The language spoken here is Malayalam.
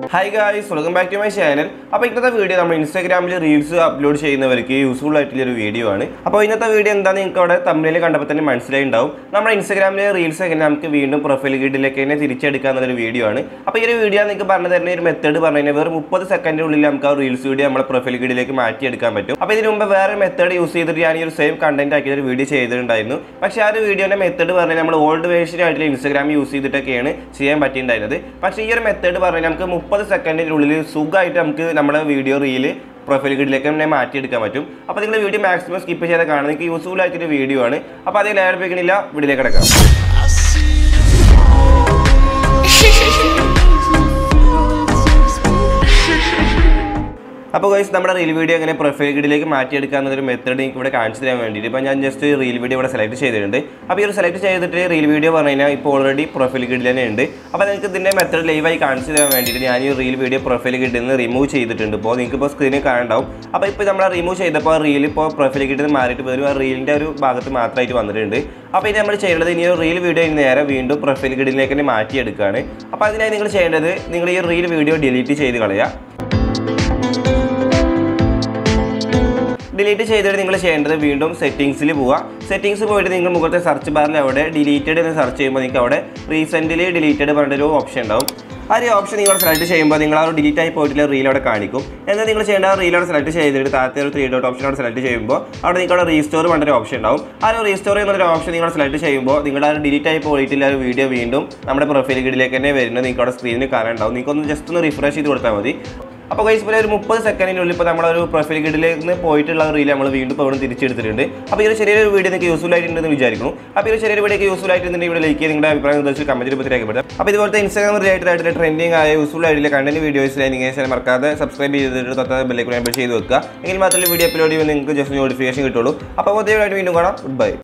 hi guys welcome back to my channel അപ്പോൾ ഇന്നത്തെ വീഡിയോ നമ്മൾ ഇൻസ്റ്റാഗ്രാമിൽ റീൽസ് അപ്ലോഡ് ചെയ്യുന്നവർക്ക് യൂസ്ഫുൾ ആയിട്ടുള്ള ഒരു വീഡിയോ ആണ് അപ്പോൾ ഇന്നത്തെ വീഡിയോ എന്താണെന്ന് നിങ്ങൾക്ക് അവിടെ തമ്മിൽ കണ്ടപ്പോൾ തന്നെ മനസ്സിലായി ഉണ്ടാവും നമ്മുടെ ഇൻസ്റ്റാഗ്രാമിലെ റീൽസ് എങ്ങനെ നമുക്ക് വീണ്ടും പ്രൊഫൈൽ ഗീഡിലേക്ക് തന്നെ തിരിച്ചെടുക്കുക എന്നൊരു വീഡിയോ ആണ് അപ്പോൾ ഈ ഒരു വീഡിയോ നിങ്ങൾക്ക് പറഞ്ഞു തരുന്ന ഒരു മെത്തേഡ് പറഞ്ഞു കഴിഞ്ഞാൽ വെറും മുപ്പത് സെക്കൻഡിനുള്ളിൽ നമുക്ക് ആ റീൽസ് വീഡിയോ നമ്മുടെ പ്രൊഫൈൽ ഗീഡിലേക്ക് മാറ്റിയെടുക്കാൻ പറ്റും അപ്പോൾ ഇതിന് മുമ്പ് വേറെ മെത്തേഡ് യൂസ് ചെയ്തിട്ട് ഞാൻ ഈ ഒരു സെയിം കണ്ടന്റ് ആക്കിയ ഒരു വീഡിയോ ചെയ്തിട്ടുണ്ടായിരുന്നു പക്ഷേ ആ ഒരു വീഡിയോയുടെ മെത്തേഡ് പറഞ്ഞാൽ നമ്മൾ ഓൾഡ് വേർഷൻ ആയിട്ടുള്ള ഇൻസ്റ്റാഗ്രാം യൂസ് ചെയ്തിട്ടൊക്കെയാണ് ചെയ്യാൻ പറ്റിയിട്ടുണ്ടായിരുന്നത് പക്ഷേ ഈ ഒരു മെത്തേഡ് പറഞ്ഞാൽ നമുക്ക് മുപ്പത് സെക്കൻഡിനുള്ളിൽ സുഖമായിട്ട് നമുക്ക് നമ്മുടെ വീഡിയോ റീല് പ്രൊഫൈൽ ഗീഡിലേക്ക് തന്നെ മാറ്റിയെടുക്കാൻ പറ്റും അപ്പോൾ നിങ്ങൾ വീഡിയോ മാക്സിമം സ്കിപ്പ് ചെയ്ത് കാണാൻ നിങ്ങൾക്ക് യൂസ്ഫുൾ ആയിട്ടൊരു വീഡിയോ ആണ് അപ്പോൾ അതിൽ ഏർപ്പിക്കണില്ല വീഡിയോയിലേക്ക് കിടക്കാം അപ്പോൾ ഗൈസ് നമ്മുടെ റീൽ വീഡിയോ എങ്ങനെ പ്രൊഫൈൽ ഗീഡിലേക്ക് മാറ്റിയെടുക്കുക എന്നൊരു മെത്തേഡ് എനിക്ക് ഇവിടെ കാണിച്ചു തരാൻ വേണ്ടിയിട്ട് ഇപ്പോൾ ഞാൻ ജസ്റ്റ് റീൽ വീഡിയോ ഇവിടെ സെലക്ട് ചെയ്തിട്ടുണ്ട് അപ്പോൾ ഈ ഒരു സെലക്ട് ചെയ്തിട്ട് റീൽ വീഡിയോ പറഞ്ഞു കഴിഞ്ഞാൽ ഇപ്പോൾ ഓൾറെഡി പ്രൊഫൈൽ ഗീഡിൽ തന്നെ ഉണ്ട് അപ്പോൾ നിങ്ങൾക്ക് ഇതിൻ്റെ മെത്തേഡ് ലൈവായി കാണിച്ചു തരാൻ വേണ്ടിയിട്ട് ഞാൻ ഈ റീൽ വീഡിയോ പ്രൊഫൈൽ ഗീഡിൽ നിന്ന് റിമൂവ് ചെയ്തിട്ടുണ്ട് ഇപ്പോൾ നിങ്ങൾക്ക് ഇപ്പോൾ സ്ക്രീനിൽ കാണണ്ടാവും അപ്പോൾ ഇപ്പോൾ നമ്മൾ റിമൂവ് ചെയ്തപ്പോൾ റീൽ ഇപ്പോൾ പ്രൊഫൈൽ ഗീഡിൽ നിന്ന് മാറിയിട്ട് വരും ആ റീലിൻ്റെ ഒരു ഭാഗത്ത് മാത്രമായിട്ട് വന്നിട്ടുണ്ട് അപ്പോൾ ഇനി നമ്മൾ ചെയ്യേണ്ടത് ഇനി ഒരു റീൽ വീഡിയോ ഇനി നേരെ വീണ്ടും പ്രൊഫൈൽ ഗീഡിലേക്ക് തന്നെ മാറ്റിയെടുക്കുകയാണ് അപ്പോൾ അതിനായി നിങ്ങൾ ചെയ്യേണ്ടത് നിങ്ങൾ ഈ റീൽ വീഡിയോ ഡിലീറ്റ് ചെയ്ത് കളയുക ഡിലീറ്റ് ചെയ്തിട്ട് നിങ്ങൾ ചെയ്യേണ്ടത് വീണ്ടും സെറ്റിങ്സിൽ പോവുക സെറ്റിങ്സ് പോയിട്ട് നിങ്ങൾ മുഖത്തെ സെർച്ച് ബാറിൽ അവിടെ ഡിലീറ്റഡ് എന്ന് സെർച്ച് ചെയ്യുമ്പോൾ നിങ്ങൾക്ക് അവിടെ റീസെൻ്റ്ലി ഡിലീറ്റഡ് പറഞ്ഞൊരു ഓപ്ഷൻ ഉണ്ടാവും ആ ഒരു ഓപ്ഷൻ നിങ്ങൾ സെലക്ട് ചെയ്യുമ്പോൾ നിങ്ങൾ ആ ഒരു ഡിലീറ്റ് ആയി പോയിട്ടുള്ള റീൽ അവിടെ കാണിക്കും എന്നാൽ നിങ്ങൾ ചെയ്യേണ്ട ആ റീൽ അവിടെ സെലക്ട് ചെയ്തിട്ട് താഴത്തെ ഒരു ത്രീ ഡോട്ട് ഓപ്ഷൻ അവിടെ സെലക്ട് ചെയ്യുമ്പോൾ അവിടെ നിങ്ങൾക്ക് അവിടെ റീസ്റ്റോർ പറഞ്ഞൊരു ഓപ്ഷൻ ഉണ്ടാവും ആ ഒരു റീസ്റ്റോർ എന്നൊരു ഓപ്ഷൻ നിങ്ങൾ സെലക്ട് ചെയ്യുമ്പോൾ നിങ്ങളുടെ ആ ഒരു ഡിലീറ്റ് ആയി പോയിട്ടുള്ള ഒരു വീഡിയോ വീണ്ടും നമ്മുടെ പ്രൊഫൈൽ ഗീഡിലേക്ക് തന്നെ വരുന്നത് നിങ്ങൾക്ക് അവിടെ സ്ക്രീനിൽ കാണാനുണ്ടാവും നിങ്ങൾക്ക് ഒന്ന് ജസ്റ്റ് ഒന്ന് റിഫ്രഷ് ചെയ്ത് കൊടുത്താൽ മതി അപ്പോൾ ഗൈസ് ഇപ്പോൾ ഒരു മുപ്പത് സെക്കൻഡിനുള്ളിൽ ഇപ്പോൾ നമ്മളൊരു പ്രൊഫൈൽ ഗീഡിലേക്ക് നിന്ന് പോയിട്ടുള്ള റീൽ നമ്മൾ വീണ്ടും ഇപ്പോൾ ഇവിടെ തിരിച്ചെടുത്തിട്ടുണ്ട് അപ്പോൾ ഈ ഒരു ചെറിയൊരു വീഡിയോ നിങ്ങൾക്ക് യൂസ്ഫുൾ ആയിട്ടുണ്ടെന്ന് വിചാരിക്കുന്നു അപ്പോൾ ഈ ഒരു ചെറിയൊരു വീഡിയോ യൂസ്ഫുൾ ആയിട്ടുണ്ടെങ്കിൽ ഇവിടെ ലൈക്ക് നിങ്ങളുടെ അഭിപ്രായം നിർദ്ദേശിച്ച് കമൻറ്റ് രൂപത്തിൽ രേഖപ്പെടുത്തുക അപ്പോൾ ഇതുപോലത്തെ ഇൻസ്റ്റാഗ്രാം റിലേറ്റഡ് ആയിട്ടുള്ള ട്രെൻഡിങ് ആയ യൂസ്ഫുൾ ആയിട്ടുള്ള കണ്ടന്റ് വീഡിയോസ് നിങ്ങൾ മറക്കാതെ സബ്സ്ക്രൈബ് ചെയ്തിട്ട് തൊട്ട് ബെല്ലേക്ക് എനേബിൾ ചെയ്ത് വെക്കുക എങ്കിൽ മാത്രമേ വീഡിയോ അപ്ലോഡ് ചെയ്യുമ്പോൾ നിങ്ങൾക്ക് ജസ്റ്റ് നോട്ടിഫിക്കേഷൻ കിട്ടുള്ളൂ അപ്പോൾ പുതിയ വീണ്ടും കാണാം ഗുഡ് ബൈ